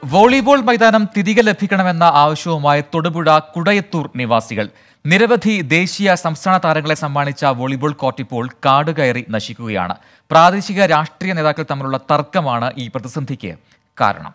volleyball മൈതാനം തിരികെ ലഭിക്കണമെന്ന ആവശ്യവുമായി തൊടുപുഴ കുടയത്തൂർ നിവാസികൾ നിരവധി ദേശീയ സംസ്ഥാന താരങ്ങളെ സമ്മാനിച്ച വോളിബോൾ കോർട്ട് ഇപ്പോൾ കാടുകയറി നശിക്കുകയാണ് പ്രാദേശിക രാഷ്ട്രീയ നേതാക്കൾ തമ്മിലുള്ള തർക്കമാണ് ഈ പ്രതിസന്ധിക്ക് കാരണം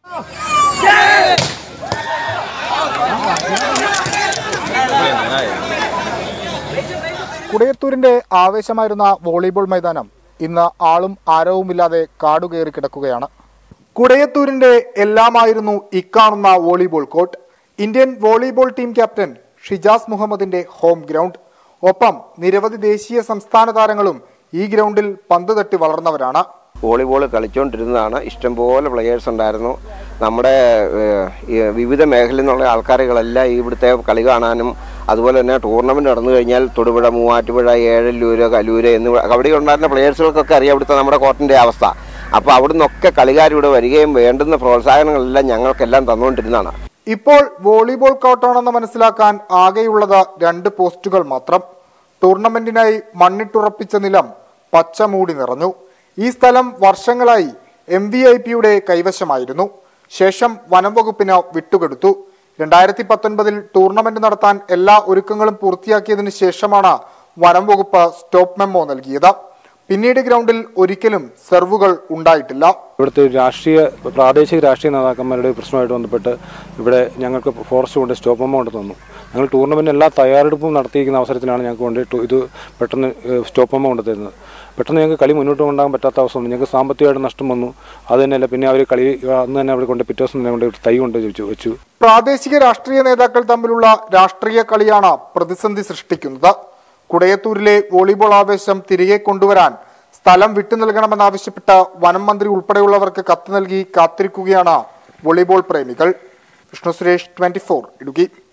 കുടയത്തൂരിന്റെ ആവേശമായിരുന്ന വോളിബോൾ മൈതാനം ഇന്ന് ആളും ആരവുമില്ലാതെ കാടുകയറി കിടക്കുകയാണ് കുടയത്തൂരിന്റെ എല്ലാമായിരുന്നു ഇക്കാണുന്ന volleyball court Indian volleyball team captain Shijas മുഹമ്മദിന്റെ ഹോം ഗ്രൗണ്ട് ഒപ്പം നിരവധി ദേശീയ സംസ്ഥാന താരങ്ങളും ഈ ഗ്രൗണ്ടിൽ പന്ത് തട്ടി വളർന്നവരാണ് വോളിബോൾ കളിച്ചുകൊണ്ടിരുന്നതാണ് ഇഷ്ടംപോലെ പ്ലെയേഴ്സ് ഉണ്ടായിരുന്നു നമ്മുടെ ഏഹ്, ഈ വിവിധ മേഖലയിൽ നിന്നുള്ള ആൾക്കാരുകളെല്ലാം ഇവിടുത്തെ കളി കാണാനും അതുപോലെ തന്നെ ടൂർണമെന്റ് നടന്നു കഴിഞ്ഞാൽ തൊടുപുഴ മൂവാറ്റുപുഴ ഏഴല്ലൂര് കലൂര് എന്നിവ അവിടെ ഉണ്ടായിരുന്ന പ്ലെയേഴ്സുകൾക്കൊക്കെ അറിയാം ഇവിടുത്തെ നമ്മുടെ കോർട്ടിന്റെ അവസ്ഥ അപ്പോൾ അവിടെ നിന്നൊക്കെ കളിക്കാർ ഇവിടെ വരികയും വേണ്ടുന്ന പ്രോത്സാഹനങ്ങളെല്ലാം ഞങ്ങൾക്കെല്ലാം തന്നുകൊണ്ടിരുന്നതാണ് ഇപ്പോൾ വോളിബോൾ കോർട്ടാണെന്ന് മനസ്സിലാക്കാൻ ആകെയുള്ളത് രണ്ട് പോസ്റ്റുകൾ മാത്രം ടൂർണമെന്റിനായി മണ്ണിട്ടുറപ്പിച്ച നിലം പച്ച മൂടി നിറഞ്ഞു ഈ സ്ഥലം വർഷങ്ങളായി എം വി ഐ പിയുടെ കൈവശമായിരുന്നു ശേഷം വനം വകുപ്പിന് വിട്ടുകൊടുത്തു രണ്ടായിരത്തി പത്തൊൻപതിൽ ടൂർണമെന്റ് നടത്താൻ എല്ലാ ഒരുക്കങ്ങളും പൂർത്തിയാക്കിയതിനു ശേഷമാണ് വനം വകുപ്പ് സ്റ്റോപ്പ് മെമ്മോ നൽകിയത് പിന്നീട് ഗ്രൗണ്ടിൽ ഒരിക്കലും സെർവുകൾ ഉണ്ടായിട്ടില്ല ഇവിടുത്തെ ഒരു രാഷ്ട്രീയ പ്രാദേശിക രാഷ്ട്രീയ നേതാക്കന്മാരുടെ പ്രശ്നമായിട്ട് ബന്ധപ്പെട്ട് ഇവിടെ ഞങ്ങൾക്ക് ഫോറസ്റ്റ് കൊണ്ട് സ്റ്റോപ്പ് എമൗണ്ട് തന്നു ഞങ്ങൾ ടൂർണമെൻറ്റ് എല്ലാ തയ്യാറെടുപ്പും നടത്തിയിരിക്കുന്ന അവസരത്തിലാണ് ഞങ്ങൾക്ക് കൊണ്ട് ടു- ഇത് പെട്ടെന്ന് സ്റ്റോപ്പ് എമൗണ്ട് തരുന്നത് പെട്ടെന്ന് ഞങ്ങൾക്ക് കളി മുന്നോട്ട് കൊണ്ടുപോകാൻ പറ്റാത്ത അവസ്ഥ വന്നു ഞങ്ങൾക്ക് സാമ്പത്തികമായിട്ട് നഷ്ടം വന്നു അത് തന്നെയല്ല പിന്നെ അവർ കളി അന്ന് തന്നെ അവിടെ കൊണ്ട് പിറ്റേ ദിവസം തന്നെ കൊണ്ട് തൈ കൊണ്ട് വെച്ചു വെച്ചു പ്രാദേശിക രാഷ്ട്രീയ നേതാക്കൾ തമ്മിലുള്ള രാഷ്ട്രീയ കളിയാണ് പ്രതിസന്ധി സൃഷ്ടിക്കുന്നത് കുടയത്തൂരിലെ വോളിബോൾ ആവേശം തിരികെ കൊണ്ടുവരാൻ സ്ഥലം വിട്ടു നൽകണമെന്നാവശ്യപ്പെട്ട് വനം മന്ത്രി ഉൾപ്പെടെയുള്ളവർക്ക് കത്ത് നൽകി കാത്തിരിക്കുകയാണ് വോളിബോൾ പ്രേമികൾ വിഷ്ണു സുരേഷ് ട്വന്റി ഇടുക്കി